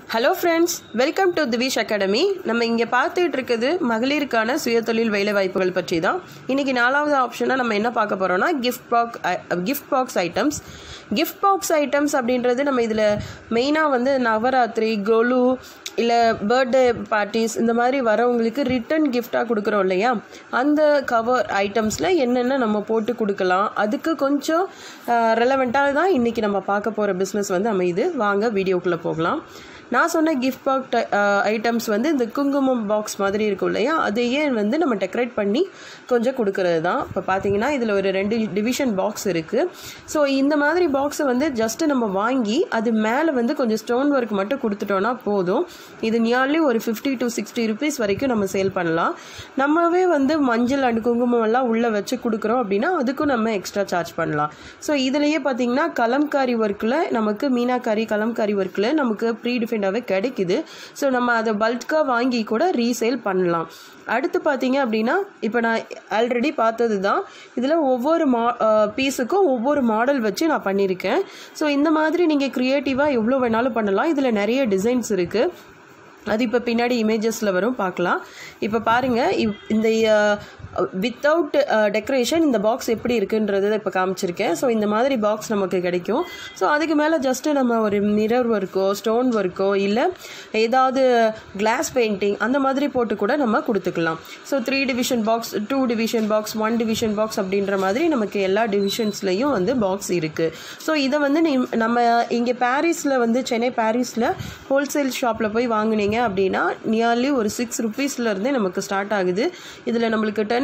hello friends welcome to Divish academy நம்ம இங்கே பார்த்துட்டு இருக்குது மகளிருக்கான சுயதொழில் வேலை வாய்ப்புகள் பற்றி தான் இன்றைக்கி நாலாவது ஆப்ஷனாக நம்ம என்ன பார்க்க போகிறோம்னா gift pack gift box items gift box items அப்படின்றது நம்ம இதில் மெயினாக வந்து நவராத்திரி கொலு இல்லை பர்த்டே பார்ட்டிஸ் இந்த மாதிரி வரவங்களுக்கு ரிட்டன் கிஃப்டாக கொடுக்குறோம் இல்லையா அந்த கவர் ஐட்டம்ஸில் என்னென்ன நம்ம போட்டு கொடுக்கலாம் அதுக்கு கொஞ்சம் ரெலவெண்ட்டாக தான் இன்றைக்கி நம்ம பார்க்க போகிற பிஸ்னஸ் வந்து அமையுது வாங்க வீடியோக்குள்ளே போகலாம் நான் சொன்ன கிஃப்ட் பாக் ஐட்டம்ஸ் வந்து இந்த குங்குமம் பாக்ஸ் மாதிரி இருக்கும் இல்லையா அதையே வந்து நம்ம டெக்கரேட் பண்ணி கொஞ்சம் கொடுக்கறது தான் இப்போ பார்த்தீங்கன்னா இதில் ஒரு ரெண்டு டிவிஷன் பாக்ஸ் இருக்குது ஸோ இந்த மாதிரி பாக்ஸை வந்து ஜஸ்ட்டு நம்ம வாங்கி அது மேலே வந்து கொஞ்சம் ஸ்டோன் ஒர்க் மட்டும் கொடுத்துட்டோன்னா போதும் இது நியர்லி ஒரு ஃபிஃப்டி டு சிக்ஸ்டி ருபீஸ் வரைக்கும் நம்ம சேல் பண்ணலாம் நம்மவே வந்து மஞ்சள் அண்ட் குங்குமம் எல்லாம் உள்ளே வச்சு கொடுக்குறோம் அப்படின்னா அதுக்கும் நம்ம எக்ஸ்ட்ரா சார்ஜ் பண்ணலாம் ஸோ இதுலேயே பார்த்தீங்கன்னா கலம்காரி ஒர்க்கில் நமக்கு மீனாக்காரி கலம்காரி ஒர்க்கில் நமக்கு ப்ரீ டிஃபைண்டாகவே கிடைக்குது ஸோ நம்ம அதை பல்காக வாங்கி கூட ரீசேல் பண்ணலாம் அடுத்து பார்த்தீங்க அப்படின்னா இப்போ நான் ஆல்ரெடி பார்த்தது தான் இதில் ஒவ்வொரு மா பீஸுக்கும் ஒவ்வொரு மாடல் வச்சு நான் பண்ணியிருக்கேன் ஸோ இந்த மாதிரி நீங்கள் க்ரியேட்டிவாக எவ்வளோ வேணாலும் பண்ணலாம் இதில் நிறைய டிசைன்ஸ் இருக்குது அது இப்போ பின்னாடி இமேஜஸில் வரும் பார்க்கலாம் இப்போ பாருங்கள் இப் இந்த வித்தவுட் டெக்கரேஷன் இந்த பாக்ஸ் எப்படி இருக்குன்றதை இப்போ காமிச்சிருக்கேன் ஸோ இந்த மாதிரி பாக்ஸ் நமக்கு கிடைக்கும் ஸோ அதுக்கு மேலே ஜஸ்ட்டு நம்ம ஒரு மிரர் ஒர்க்கோ ஸ்டோன் ஒர்க்கோ இல்லை ஏதாவது கிளாஸ் பெயிண்டிங் அந்த மாதிரி போட்டு கூட நம்ம கொடுத்துக்கலாம் so three division box two division box one division box அப்படின்ற மாதிரி நமக்கு எல்லா டிவிஷன்ஸ்லேயும் வந்து பாக்ஸ் இருக்குது ஸோ இதை வந்து நீ நம்ம இங்கே பாரிஸில் வந்து சென்னை பாரிஸில் ஹோல்சேல் ஷாப்பில் போய் வாங்கினீங்க அப்படின்னா நியர்லி ஒரு சிக்ஸ் ருபீஸ்லேருந்தே நமக்கு ஸ்டார்ட் ஆகுது இதில் நம்மளுக்கு டென்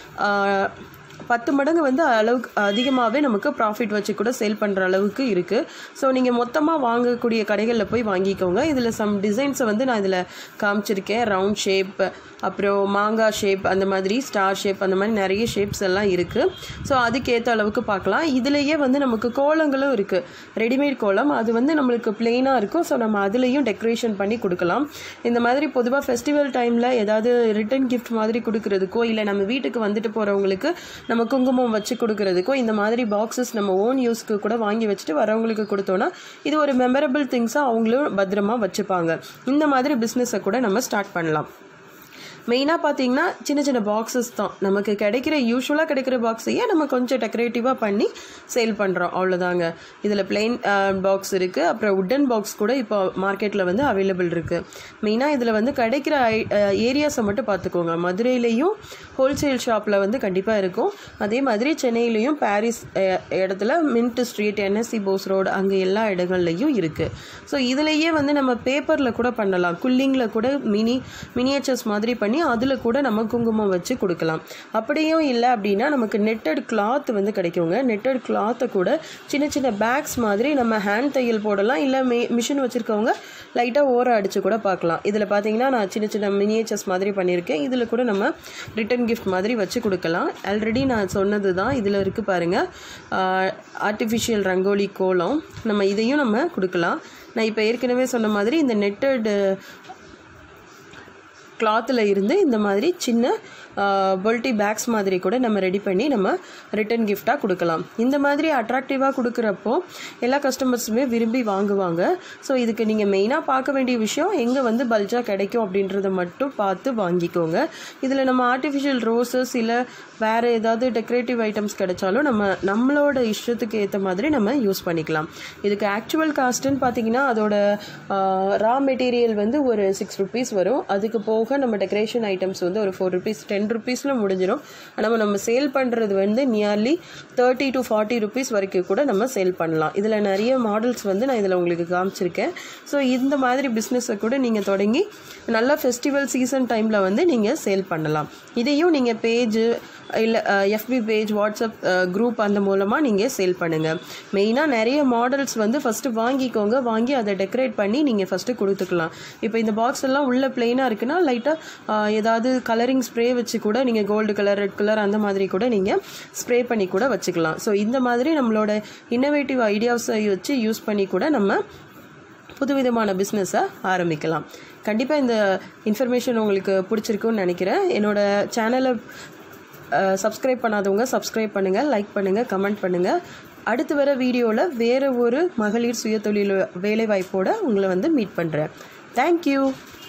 பத்து மடங்கு வந்து அளவுக்கு அதிகமாகவே நமக்கு ப்ராஃபிட் வச்சு கூட சேல் பண்ணுற அளவுக்கு இருக்குது ஸோ நீங்கள் மொத்தமாக வாங்கக்கூடிய கடைகளில் போய் வாங்கிக்கோங்க இதில் சம் டிசைன்ஸை வந்து நான் இதில் காமிச்சிருக்கேன் ரவுண்ட் ஷேப் அப்புறம் மாங்காய் ஷேப் அந்த மாதிரி ஸ்டார் ஷேப் அந்த மாதிரி நிறைய ஷேப்ஸ் எல்லாம் இருக்குது ஸோ அதுக்கேற்ற அளவுக்கு பார்க்கலாம் இதுலேயே வந்து நமக்கு கோலங்களும் இருக்குது ரெடிமேட் கோலம் அது வந்து நம்மளுக்கு பிளெயினாக இருக்கும் ஸோ நம்ம அதுலேயும் டெக்கரேஷன் பண்ணி கொடுக்கலாம் இந்த மாதிரி பொதுவாக ஃபெஸ்டிவல் டைமில் ஏதாவது ரிட்டன் கிஃப்ட் மாதிரி கொடுக்குறதுக்கோ இல்லை நம்ம வீட்டுக்கு வந்துட்டு போகிறவங்களுக்கு நம்ம குங்குமம் வச்சு கொடுக்குறதுக்கோ இந்த மாதிரி பாக்ஸஸ் நம்ம ஓன் யூஸ்க்கு கூட வாங்கி வச்சுட்டு வரவங்களுக்கு கொடுத்தோன்னா இது ஒரு மெமரபிள் திங்ஸாக அவங்களும் பத்திரமா வச்சுப்பாங்க இந்த மாதிரி பிஸ்னஸை கூட நம்ம ஸ்டார்ட் பண்ணலாம் மெயினாக பார்த்தீங்கன்னா சின்ன சின்ன பாக்ஸஸ் தான் நமக்கு கிடைக்கிற யூஸ்வலாக கிடைக்கிற பாக்ஸையே நம்ம கொஞ்சம் டெக்கரேட்டிவாக பண்ணி சேல் பண்ணுறோம் அவ்வளோதாங்க இதில் பிளெயின் பாக்ஸ் இருக்குது அப்புறம் உட்டன் பாக்ஸ் கூட இப்போ மார்க்கெட்டில் வந்து அவைலபிள் இருக்குது மெயினாக இதில் வந்து கிடைக்கிற ஏரியாஸை மட்டும் பார்த்துக்கோங்க மதுரையிலையும் ஹோல்சேல் ஷாப்பில் வந்து கண்டிப்பாக இருக்கும் அதே மாதிரி சென்னையிலையும் பாரிஸ் இடத்துல mint street NSC Bose road அங்கே எல்லா இடங்கள்லையும் இருக்குது ஸோ இதுலேயே வந்து நம்ம பேப்பரில் கூட பண்ணலாம் குல்லிங்கில் கூட மினி மினியேச்சர்ஸ் மாதிரி பண்ணி பண்ணி அதில் கூட நம்ம குங்குமம் வச்சு கொடுக்கலாம் அப்படியும் இல்லை அப்படின்னா நமக்கு நெட்டட் கிளாத் வந்து கிடைக்குங்க நெட்டட் கிளாத்தை கூட சின்ன சின்ன பேக்ஸ் மாதிரி நம்ம ஹேண்ட் தையல் போடலாம் இல்லை மே மிஷின் வச்சுருக்கவங்க லைட்டாக ஓர அடித்து கூட பார்க்கலாம் இதில் பார்த்தீங்கன்னா நான் சின்ன சின்ன மினியேச்சர்ஸ் மாதிரி பண்ணியிருக்கேன் இதில் கூட நம்ம ரிட்டன் கிஃப்ட் மாதிரி வச்சு கொடுக்கலாம் ஆல்ரெடி நான் சொன்னது தான் இதில் இருக்குது பாருங்கள் ஆர்டிஃபிஷியல் ரங்கோலி கோலம் நம்ம இதையும் நம்ம கொடுக்கலாம் நான் இப்போ ஏற்கனவே சொன்ன மாதிரி இந்த நெட்டட் கிளாத்தில் இருந்து இந்த மாதிரி சின்ன பொல்ட்டி பேக்ஸ் மாதிரி கூட நம்ம ரெடி பண்ணி நம்ம ரிட்டன் கிஃப்டாக கொடுக்கலாம் இந்த மாதிரி அட்ராக்டிவாக கொடுக்குறப்போ எல்லா கஸ்டமர்ஸுமே விரும்பி வாங்குவாங்க ஸோ இதுக்கு நீங்கள் மெயினாக பார்க்க வேண்டிய விஷயம் எங்கே வந்து பல்ஜாக கிடைக்கும் அப்படின்றத மட்டும் பார்த்து வாங்கிக்கோங்க இதில் நம்ம ஆர்டிஃபிஷியல் ரோசஸ் இல்லை வேறு ஏதாவது டெக்கரேட்டிவ் ஐட்டம்ஸ் கிடைச்சாலும் நம்ம நம்மளோட இஷ்டத்துக்கு ஏற்ற மாதிரி நம்ம யூஸ் பண்ணிக்கலாம் இதுக்கு ஆக்சுவல் காஸ்ட்டுன்னு பார்த்தீங்கன்னா அதோட ரா மெட்டீரியல் வந்து ஒரு சிக்ஸ் ருபீஸ் வரும் அதுக்கு போக நம்ம டெக்கரேஷன் ஐட்டம்ஸ் வந்து ஒரு ஃபோர் ருபீஸ் டென் ருபீஸில் முடிஞ்சிடும் நம்ம நம்ம சேல் பண்ணுறது வந்து nearly thirty to forty rupees வரைக்கும் கூட நம்ம சேல் பண்ணலாம் இதில் நிறைய மாடல்ஸ் வந்து நான் இதில் உங்களுக்கு காமிச்சிருக்கேன் ஸோ இந்த மாதிரி பிஸ்னஸை கூட நீங்கள் தொடங்கி நல்ல ஃபெஸ்டிவல் சீசன் டைமில் வந்து நீங்கள் சேல் பண்ணலாம் இதையும் நீங்கள் பேஜு இல்லை எஃபி பேஜ் வாட்ஸ்அப் குரூப் அந்த மூலமாக நீங்கள் சேல் பண்ணுங்கள் மெயினாக நிறைய மாடல்ஸ் வந்து ஃபஸ்ட்டு வாங்கிக்கோங்க வாங்கி அதை டெக்கரேட் பண்ணி நீங்கள் ஃபஸ்ட்டு கொடுத்துக்கலாம் இப்போ இந்த பாக்ஸ் எல்லாம் உள்ள பிளெயினாக இருக்குன்னா லைட்டாக ஏதாவது கலரிங் ஸ்ப்ரே வச்சு கூட நீங்கள் கோல்டு கலர் ரெட் கலர் அந்த மாதிரி கூட நீங்கள் ஸ்ப்ரே பண்ணி கூட வச்சுக்கலாம் ஸோ இந்த மாதிரி நம்மளோட இன்னோவேட்டிவ் ஐடியாஸை வச்சு யூஸ் பண்ணி கூட நம்ம புதுவிதமான பிஸ்னஸை ஆரம்பிக்கலாம் கண்டிப்பாக இந்த இன்ஃபர்மேஷன் உங்களுக்கு பிடிச்சிருக்குன்னு நினைக்கிறேன் என்னோடய சேனலை சப்ஸ்கிரைப் பண்ணாதவங்க சப்ஸ்கிரைப் பண்ணுங்கள் லைக் பண்ணுங்கள் கமெண்ட் பண்ணுங்கள் அடுத்து வர வீடியோவில் வேறு ஒரு மகளிர் சுயதொழில் வேலைவாய்ப்போடு உங்களை வந்து மீட் பண்ணுறேன் தேங்க்யூ